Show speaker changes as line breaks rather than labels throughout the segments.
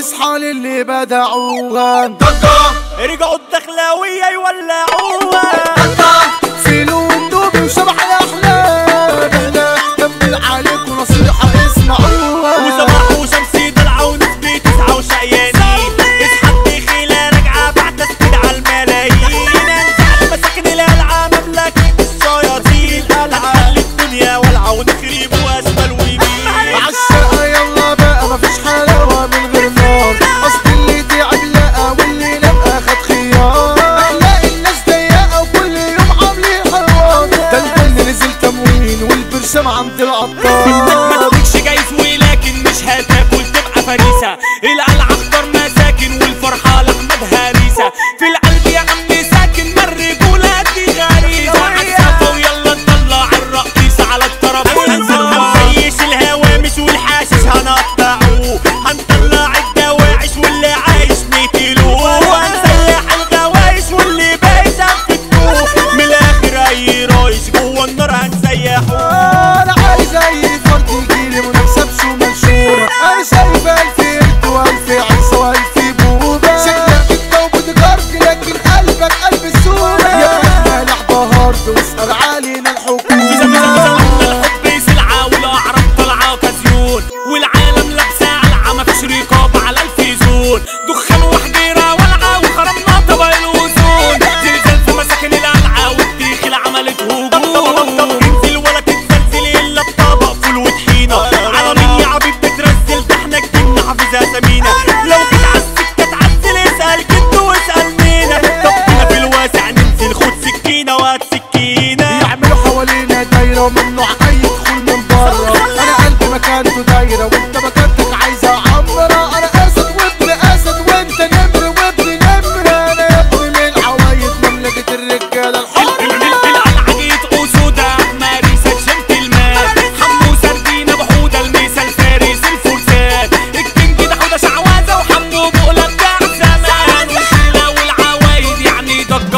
تصحى للي بدعوها
رجعوا الدخلاوية يولعوها
فيلو النوبي وشبح الاحلام احنا كمل عليكم نصيحة اسمعوها
وصباح وشمسي طلعوا نسبة تسعة وشقيانين اصحى خيلة راجعة بعد تسديد على الملايين انزع مساكن القلعة مملكة الشياطين القلعة الدنيا والعة ونخرب واسفل ويمين
عالشقة يلا بقى مفيش حلاوة من غير نار اصل اللي تعب لقى واللي لقى خد خيار اخلاق الناس ضيقة وكل يوم عاملين حوار ده البن نزل تموين والبرشام عند
ما
العطار
تديكش جايز ولكن مش هتاكل تبقى فريسة القلعة اخضر مساكن والفرحة لأحمد هريسة في القلب يا عم ساكن ما الرجولة دي غريزة عالسقف ويلا نطلع الرقيصة على الترابيزة هنفيش الهوامش والحاشش هنقطعوه هنطلع الدواعش واللي عايش نقتلوه هنسلح الغوايش واللي بايش هنفتوه من الاخر اي رايش جوه النار هنسيحوه
انا عايز اي فرد يجيلي منافسة بشو منشورة انا شايف الف قرد والف عيسى والف بوبة شكلك انت وبتجارتي لكن قلبك قلب السورة يا احنا لعبة هارد واسأل علينا الحكومة
الحب سلعة والأعراض طالعة كازيون والعالم لابسة قلعة مفيش رقابة على الفيزون دخان وحجيرة ولعة وخرمنا طبق الوزون زلزال في مساكن القلعة والديخل عملت هجوم انزل ولا تتزلزل إلا بطبق فول وطحينة على مين يا عبيد بترزل ده احنا جبنا حافظها سمينة لو جيت على السكة تعزل اسأل جد واسأل مينا طب هنا في الواسع ننزل خد سكينة وهات سكينة
يعملوا حوالينا دايرة وممنوع اي دخول من بره انا قلبي مكانته دايرة وانت مكانتك عايزة عمرة انا اسد وابن اسد وانت نمر وابن نمر انا يا ابني من عوايد مملكة الرجالة الحرة
العجيت أسودة مارسة جنتلمان حمو سردينة بحودة الميسة الفارس الفرسان الكينج ده حودة شعوذة وحمو بقولة بتاع زمان والشيلة والعوايد يعني ضجة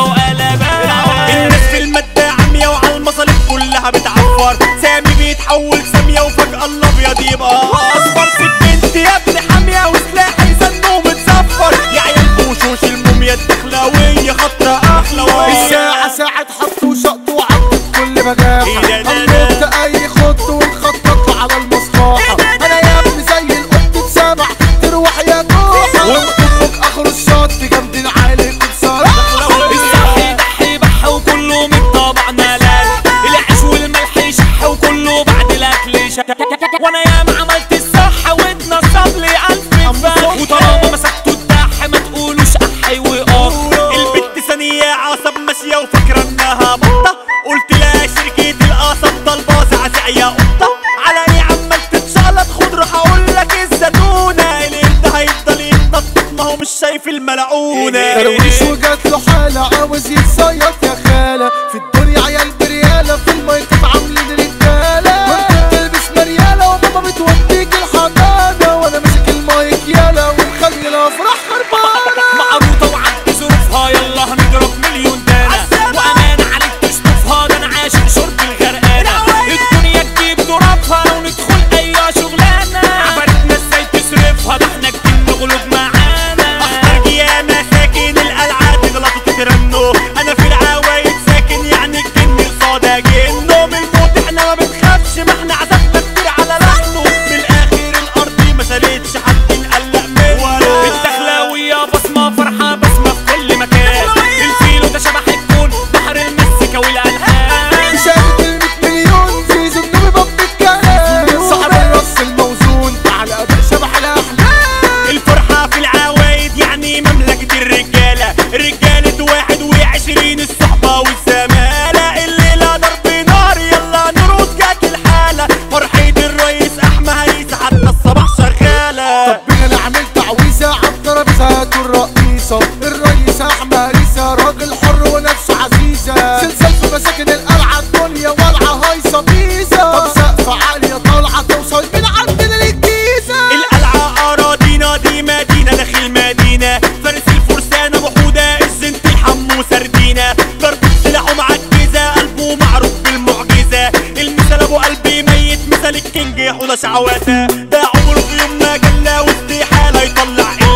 وقلبان الناس في المادة عمية وعلى المصالح كلها بتعفر سامي بيتحول سامية وفجأة الأبيض يبقى أصفر سكنت يا ابن حامية وسلاحي سنه متصفر يا عيال بوشوش الموميا الدخلاوية خطرة أحلى ويا
الساعة ساعة حط وشط وعط كل مجاحة
إيه ده ده ده؟
قلبت اي خط ونخطط على المصلحة انا يا ابني زي القط بسبع تروح يا جوحة وانطبق اخر الشط جامدين عليكم بصراحة
الصحي ضحي بح وكله من طبع ملال العيش والملح يشح وكله بعد الاكل شك وانا ياما عملت الصح واتنصب لي الف فخ وطالما مسكتوا الدح ما تقولوش احي وقف البت ثانية عصب ماشية وفاكرة انها بطة قلت لها شركة القصب طالبة زعزع يا قطة على ايه عمال تتشقلط خد روح اقول لك الزتونة القرد هيفضل يتنطط ما هو مش شايف الملعونة
درويش وجات له حالة عاوز يتصيط يا خالة في الدنيا عيال بريالة في المايك عاملين رجالة وانت بتلبس مريالة وماما بتوديك الحضانة وانا ماسك المايك يالا ومخلي الافراح خربانة
معروضة وعدي ظروفها يلا هنضرب مليون دانة وأمان عليك تشطفها ده أنا عاشق شرب الغرقانة الدنيا تجيب ظروفها وندخل أي شغلانة عبرتنا ازاي تصرفها ده احنا كتير نغلب معانا أختار يا مساكن القلعة تغلطوا تترنوا أنا في العوايد ساكن يعني الجن قصادة جنه من الموت احنا ما بنخافش ما احنا عذابنا كتير على لحنه من الآخر الأرض ما شالتش حد نقلق منه الدخلاوية بصمة فرحة بسمة في كل مكان الفيلو ده شبح الكون بحر المسكة والألحان
شاهد المية مليون في زنوبي باب الكلام صاحب الرص الموزون على اداء شبح الاحلام
الفرحة في العوايد يعني مملكة الرجالة رجالة واحد وعشرين الصحبة والزمالة الليلة ضرب نار يلا نرود جات الحالة فرحة الرئيس أحمد هريسة حتى الصباح شغالة
طب انا عملت تعويذة على الترابيزة الرئيسة الرئيس احمد هريسة راجل حر ونفسه عزيزة سلسال في مساكن القلعة الدنيا والعة هايصة بيزة طب سقفة عالية طالعة توصل من عندنا للجيزة
القلعة أراضينا دي مدينة داخل مدينة فارس الفرسان أبو حودة الزنت الحمو سردينة ضرب سلاحه معجزة قلبه معروف بالمعجزة المثال أبو قلبي ميت مثال الكينج حوضة شعوذة ده عمره في يوم ما جلى واستحالة يطلع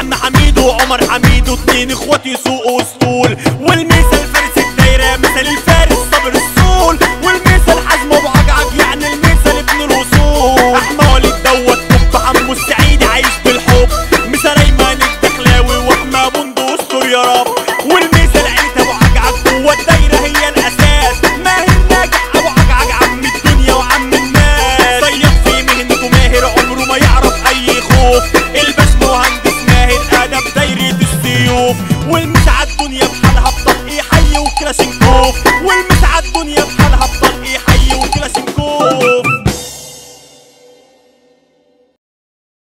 عم حميد وعمر حميد واتنين اخواتي يسوقوا اسطول والمثل فارس الدايرة مثل الفارس صبر الصول والمثل حزم ابو